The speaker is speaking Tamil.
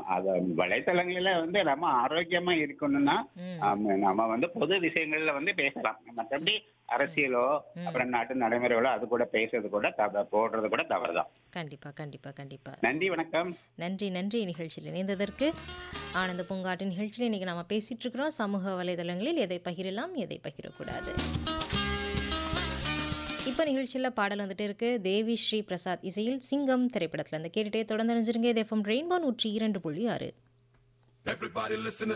அது வலைத்தளங்களில வந்து நம்ம ஆரோக்கியமா இருக்கணும்னா ம். ஆமா, நம்ம வந்து பொது விஷயங்கள்ல வந்து பேசலாம் மற்றபடி அரசியலோ அப்புறம் நாட்டு நடைமுறைகளோ அது கூட பேசுறது கூட தவ போடுறது கூட தவறுதான் கண்டிப்பா கண்டிப்பா கண்டிப்பா நன்றி வணக்கம் நன்றி நன்றி நிகழ்ச்சியில் இணைந்ததற்கு ஆனந்த பூங்காட்டு நிகழ்ச்சியில் இன்னைக்கு நம்ம பேசிட்டு இருக்கிறோம் சமூக வலைதளங்களில் எதை பகிரலாம் எதை பகிரக்கூடாது இப்போ நிகழ்ச்சியில் பாடல் வந்துட்டு இருக்கு தேவி ஸ்ரீ பிரசாத் இசையில் சிங்கம் திரைப்படத்துல இருந்து கேட்டுட்டே தொடர்ந்து நினைஞ்சிருங்க இது எஃப்எம் ரெயின்போ நூற்றி இரண்டு புள்ளி ஆறு Everybody listen to